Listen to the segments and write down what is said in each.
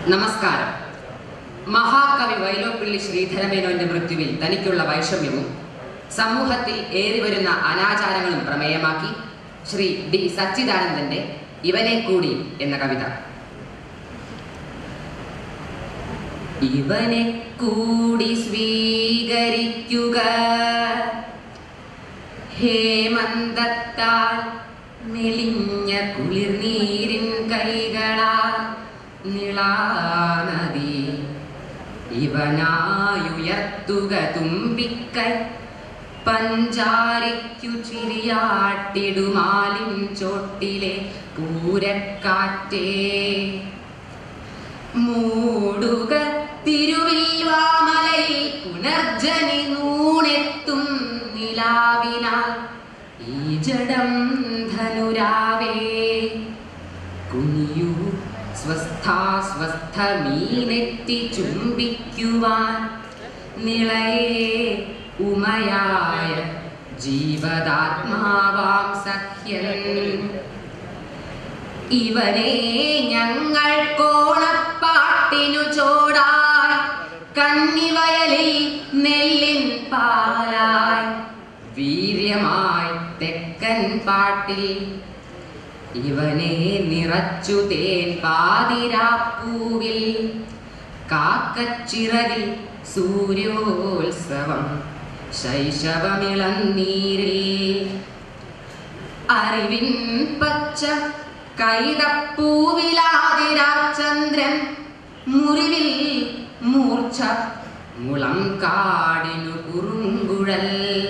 നമസ്കാരം മഹാകവി വൈലോപ്പിള്ളി ശ്രീധരമേനോന്റെ മൃത്യുവിൽ തനിക്കുള്ള വൈഷമ്യവും സമൂഹത്തിൽ ഏറിവരുന്ന അനാചാരങ്ങളും പ്രമേയമാക്കി ശ്രീ ഡി സച്ചിദാനന്ദന്റെ ഇവനെ കൂടി എന്ന കവിത ഇവനെ കൂടി സ്വീകരിക്കുക ഹേമന്തത്താൽ മെലിഞ്ഞ കുളിർനീരിൻ കൈകളാൽ നിളാനദി ഇവനായുയർത്തുക തുമ്പിക്കൈ പഞ്ചാരിക്കു ചിരിയാട്ടിടുമാലിൻ ചോട്ടിലെ പൂരക്കാറ്റേ മൂടുക തിരുവിൽവാമലയിൽ പുനർജനി നൂണെത്തും നിലാവിനാൽ ഈ ജഡം ധനുരാവേ കുനിയൂ സ്വസ്ഥാസ്വസ്ഥ മീനെത്തി ചുംബിക്കുവാൻ നിളയെ ഉമയായ ജീവതാത്മാവാം സഖ്യൻ ഇവനെ ഞങ്ങൾ കോണപ്പാട്ടിനു ചോടായി കന്നിവയലിൽ നെല്ലിൻ പാലായി വീര്യമായി തെക്കൻ പാട്ടിൽ ഇവനെ നിറച്ചു തേൻ പാതിരാപ്പൂവിൽ കാക്കച്ചിറകിൽ സൂര്യോത്സവം ശൈശവമിളന്നീരിൽ അറിവിൻ പച്ച കൈതപ്പൂവിലാതിരാചന്ദ്രൻ മുറിവിൽ മൂർച്ച മുളം കാടിനു കുറുങ്കുഴൽ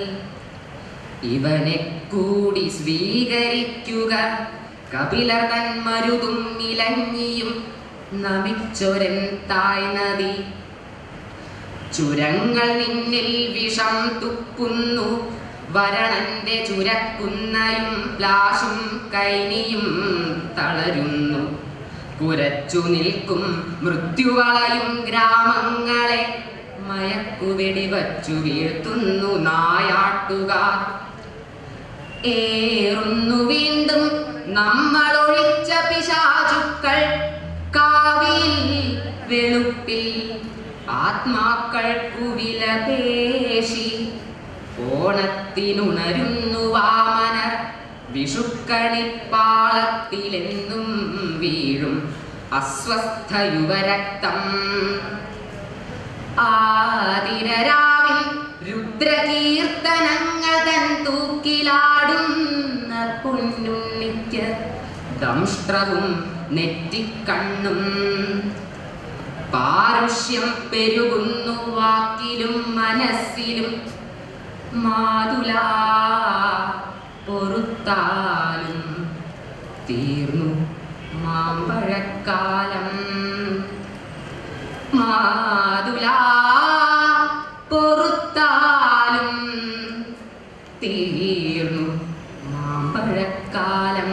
ഇവനെ കൂടി സ്വീകരിക്കുക കപിലർ തൻ മരുതും ഇലഞ്ഞിയും നമിച്ചൊരൻ തായ്നദി ചുരങ്ങൾ നിന്നിൽ വിഷം തുപ്പുന്നു വരണന്റെ ചുരക്കുന്നയും പ്ലാശും കൈനിയും തളരുന്നു കുരച്ചു നിൽക്കും മൃത്യുവളയും ഗ്രാമങ്ങളെ മയക്കുവെടി വച്ചു വീഴ്ത്തുന്നു നായാട്ടുകാർ ഏറുന്നു വീണ്ടും നമ്മൾ ഒഴിച്ച പിശാചുക്കൾ കാവിൽ വെളുപ്പിൽ ആത്മാക്കൾക്കു വിലപേശി ഓണത്തിനുണരുന്നു വാമനർ വിഷുക്കണിപ്പാളത്തിലെന്നും വീഴും അസ്വസ്ഥ യുവരക്തം ആതിരരാവിൽ രുദ്രകീർത്തനങ്ങൾ തൻ തൂക്കിലാടുന്ന പൊന്നുണ്ണിക്ക് ദംഷ്ട്രവും നെറ്റിക്കണ്ണും പാരുഷ്യം പെരുകുന്നു വാക്കിലും മനസ്സിലും മാതുലാ പൊറുത്താലും തീർന്നു മാമ്പഴക്കാലം മാതുലാ പൊറുത്താലും തീർന്നു മാമ്പഴക്കാലം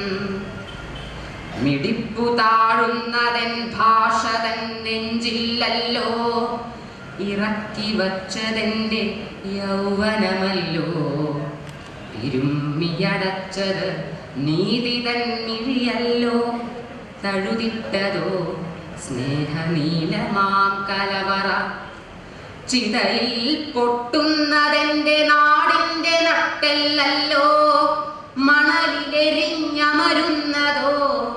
മിടിപ്പു താഴുന്നതൻ ഭാഷ തൻ നെഞ്ചില്ലല്ലോ ഇറക്കി വച്ചതെന്റെ യൗവനമല്ലോ തിരുമ്മിയടച്ചത് നീതി തൻ മിഴിയല്ലോ തഴുതിട്ടതോ സ്നേഹനീലമാം കലവറ ചിതയിൽ പൊട്ടുന്നതെന്റെ നാടിന്റെ നട്ടെല്ലല്ലോ മണലിലെരിഞ്ഞമരുന്നതോ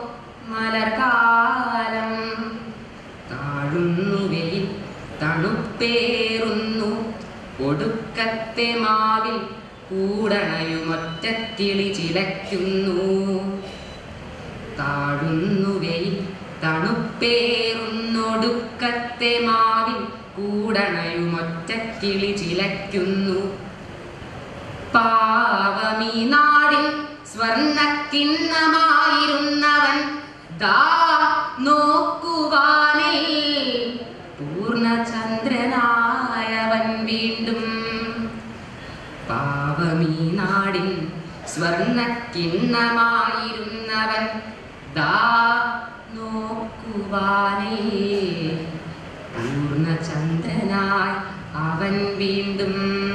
മലർകാലം താഴുന്നു വെയിൽ തണുപ്പേറുന്നു ഒടുക്കത്തെ മാവിൽ കൂടണയുമൊറ്റക്കിളി ചിലയ്ക്കുന്നു താഴുന്നു വെയിൽ തണുപ്പേറുന്നൊടുക്കത്തെ മാവിൽ കൂടണയുമൊറ്റക്കിളി ചിലയ്ക്കുന്നു പാവമീ നാടിൽ സ്വർണക്കിണ്ണമായിരുന്നവൻ ദാ നോക്കുവാനേ പൂർണ്ണചന്ദ്രനായവൻ വീണ്ടും പാവമീ നാടിൻ സ്വർണക്കിണ്ണമായിരുന്നവൻ ദാ നോക്കുവാനേ പൂർണ്ണചന്ദ്രനായി അവൻ വീണ്ടും